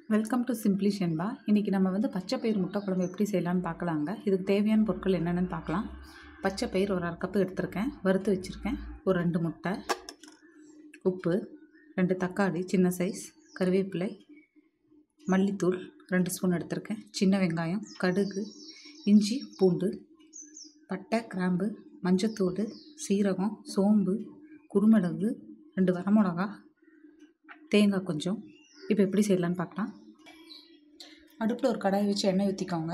welcome to simply ஷென்பா இன்றைக்கி நம்ம வந்து பச்சை பயிர் முட்டை குழம்பு எப்படி செய்யலாம்னு பார்க்கலாங்க இதுக்கு தேவையான பொருட்கள் என்னென்னு பார்க்கலாம் பச்சை பயிர் ஒரு அரை கப்பு எடுத்திருக்கேன் வறுத்து வச்சுருக்கேன் ஒரு ரெண்டு முட்டை உப்பு ரெண்டு தக்காளி சின்ன சைஸ் கருவேப்பிலை மல்லித்தூள் ரெண்டு ஸ்பூன் எடுத்திருக்கேன் சின்ன வெங்காயம் கடுகு இஞ்சி பூண்டு பட்டை கிராம்பு மஞ்சத்தூள் சீரகம் சோம்பு குருமிளகு ரெண்டு வரமிளகா தேங்காய் கொஞ்சம் இப்போ எப்படி செய்யலான்னு பார்க்கலாம் அடுப்பில் ஒரு கடாய் வச்சு எண்ணெய் ஊற்றிக்கோங்க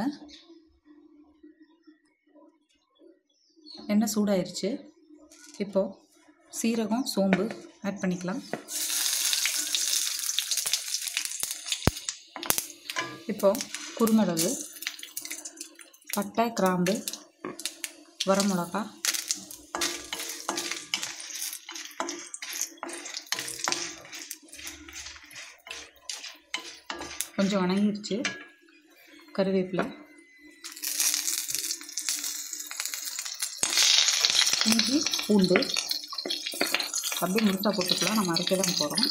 எண்ணெய் சூடாயிருச்சு இப்போது சீரகம் சோம்பு ஆட் பண்ணிக்கலாம் இப்போது குருமிளகு பட்டை கிராம்பு வரமிளகா கொஞ்சம் வணங்கிருச்சு கருவேப்பிலை இஞ்சி பூண்டு அப்படியே முழுசாக போட்டுக்கலாம் நம்ம அரைக்க தான் போகிறோம்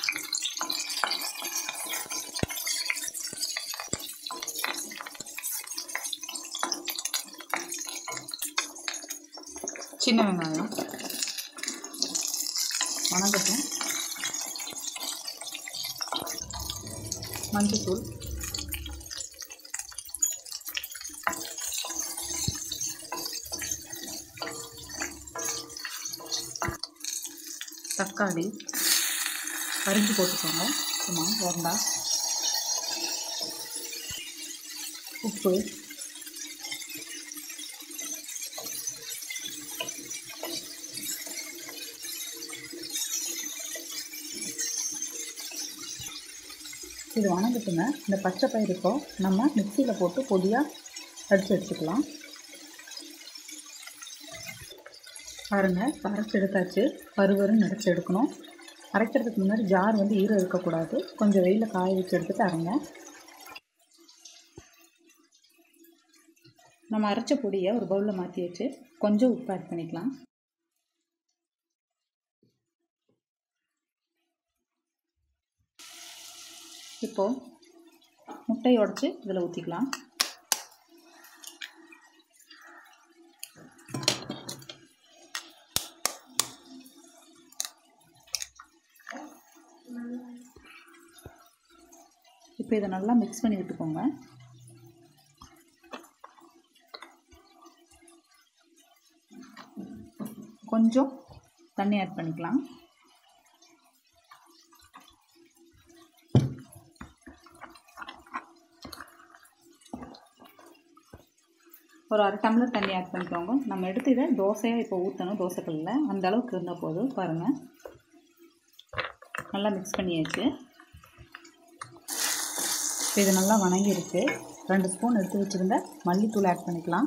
சின்ன வெங்காயம் வணங்கட்டும் மஞ்சத்தூள் தக்காளி அரிஞ்சு போட்டுக்கோங்க சும்மா வேண்டாம் உப்பு இது வணங்கட்டுங்க இந்த பச்சை பயிறுக்கோ நம்ம மிக்சியில் போட்டு பொடியாக அடித்து எடுத்துக்கலாம் பாருங்கள் அரைச்சி எடுத்தாச்சு பருவருன்னு அரைச்சி எடுக்கணும் அரைக்கிறதுக்கு முன்னாடி ஜார் வந்து ஈரம் இருக்கக்கூடாது கொஞ்சம் வெயிலில் காய வச்சு எடுத்துட்டு அரைங்க நம்ம அரைச்ச பொடியை ஒரு பவுலில் மாற்றி வச்சு கொஞ்சம் உப்பு ஆட் பண்ணிக்கலாம் இப்போது முட்டையை உடச்சி இதில் ஊற்றிக்கலாம் இப்போ இதை நல்லா மிக்ஸ் பண்ணி விட்டுக்கோங்க கொஞ்சம் தண்ணி ஆட் பண்ணிக்கலாம் ஒரு அரை டம்ளர் தண்ணி ஆட் பண்ணிக்கோங்க நம்ம எடுத்து இதை தோசையாக இப்போ ஊற்றணும் தோசைக்கல்லில் அந்த அளவுக்கு இருந்தால் போதும் பாருங்கள் நல்லா மிக்ஸ் பண்ணியாச்சு இப்போ இது நல்லா வணங்கிருச்சு ரெண்டு ஸ்பூன் எடுத்து வச்சுருந்த மல்லித்தூள் ஆட் பண்ணிக்கலாம்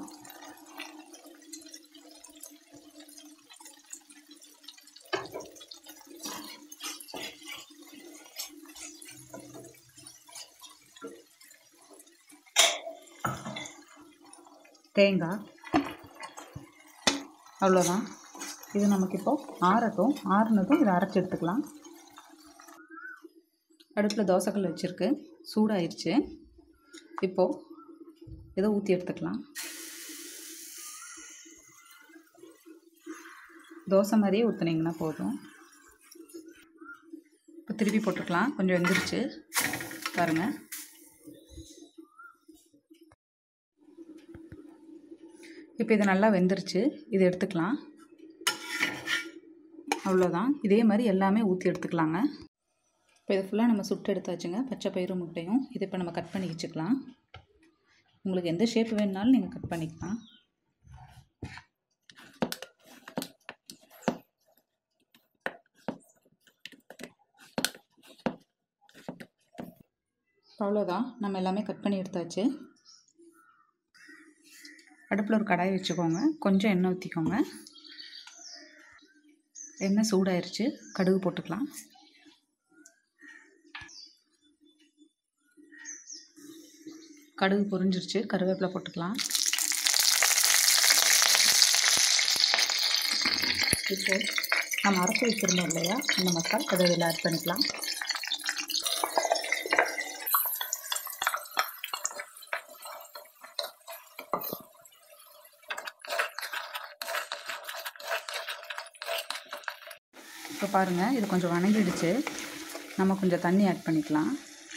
தேங்காய் அவ்வளோதான் இது நமக்கு இப்போது ஆறட்டும் ஆறுனதும் இதை அரைச்சி எடுத்துக்கலாம் அடுப்பில் தோசைக்கல் வச்சுருக்கு சூடாயிருச்சு இப்போது இதை ஊற்றி எடுத்துக்கலாம் தோசை மாதிரியே ஊற்றுனீங்கன்னா போதும் இப்போ திருப்பி போட்டுக்கலாம் கொஞ்சம் வெந்துருச்சு பாருங்கள் இப்போ இது நல்லா வெந்துருச்சு இது எடுத்துக்கலாம் அவ்வளோதான் இதே மாதிரி எல்லாமே ஊற்றி எடுத்துக்கலாங்க இப்போ இது ஃபுல்லாக நம்ம சுட்டு எடுத்தாச்சுங்க பச்சை பயிறு முட்டையும் இதை இப்போ நம்ம கட் பண்ணி வச்சுக்கலாம் உங்களுக்கு எந்த ஷேப் வேணுனாலும் நீங்கள் கட் பண்ணிக்கலாம் அவ்வளோதான் நம்ம எல்லாமே கட் பண்ணி எடுத்தாச்சு அடுப்பில் ஒரு கடாய் வச்சுக்கோங்க கொஞ்சம் எண்ணெய் ஊற்றிக்கோங்க எண்ணெய் சூடாயிருச்சு கடுகு போட்டுக்கலாம் கடுகு பொரிஞ்சிருச்சு கருவேப்பிலை போட்டுக்கலாம் இப்போ நம்ம அரைச்சி வச்சுருந்தோம் இல்லையா இந்த மசாலா அதை இதில் ஆட் பண்ணிக்கலாம் இப்போ பாருங்கள் இது கொஞ்சம் வணங்கிடுச்சு நம்ம கொஞ்சம் தண்ணி ஆட் பண்ணிக்கலாம்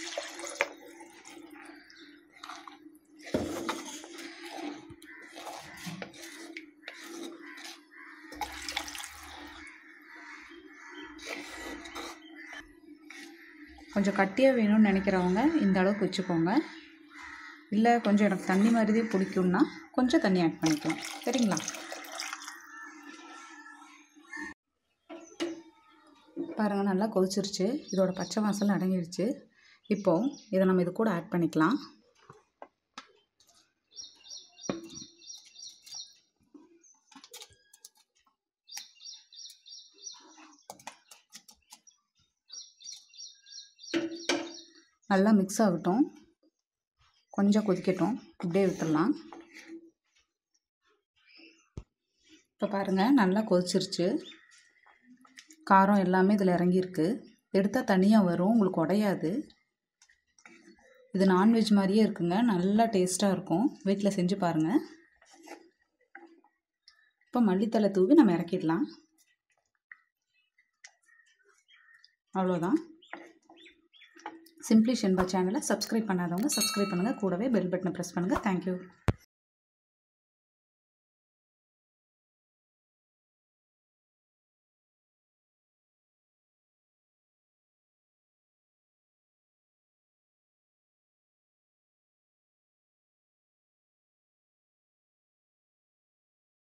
கொஞ்சம் கட்டியாக வேணும்னு நினைக்கிறவங்க இந்த அளவுக்கு வச்சுக்கோங்க இல்லை கொஞ்சம் எனக்கு தண்ணி மாதிரி பிடிக்கும்னா கொஞ்சம் தண்ணி ஆட் பண்ணிக்கலாம் சரிங்களா பாருங்கள் நல்லா கொதிச்சிருச்சு இதோட பச்சை வாசல் அடங்கிடுச்சு இப்போது இதை நம்ம இது கூட ஆட் பண்ணிக்கலாம் நல்லா மிக்ஸ் ஆகட்டும் கொஞ்சம் கொதிக்கட்டும் இப்படியே விட்டுடலாம் இப்போ பாருங்கள் நல்லா கொதிச்சிருச்சு காரம் எல்லாமே இதில் இறங்கியிருக்கு எடுத்தால் தனியாக வரும் உங்களுக்கு உடையாது இது நான்வெஜ் மாதிரியே இருக்குங்க நல்லா டேஸ்ட்டாக இருக்கும் வீட்டில் செஞ்சு பாருங்கள் இப்போ மல்லித்தலை தூவி நம்ம இறக்கிடலாம் அவ்வளோதான் சிம்ப்ளி ஷென்பா சேனலை சப்ஸ்கிரைப் பண்ணாதவங்க சப்ஸ்கிரைப் பண்ணுங்கள் கூடவே பெல் பட்டனை ப்ரெஸ் பண்ணுங்கள் தேங்க்யூ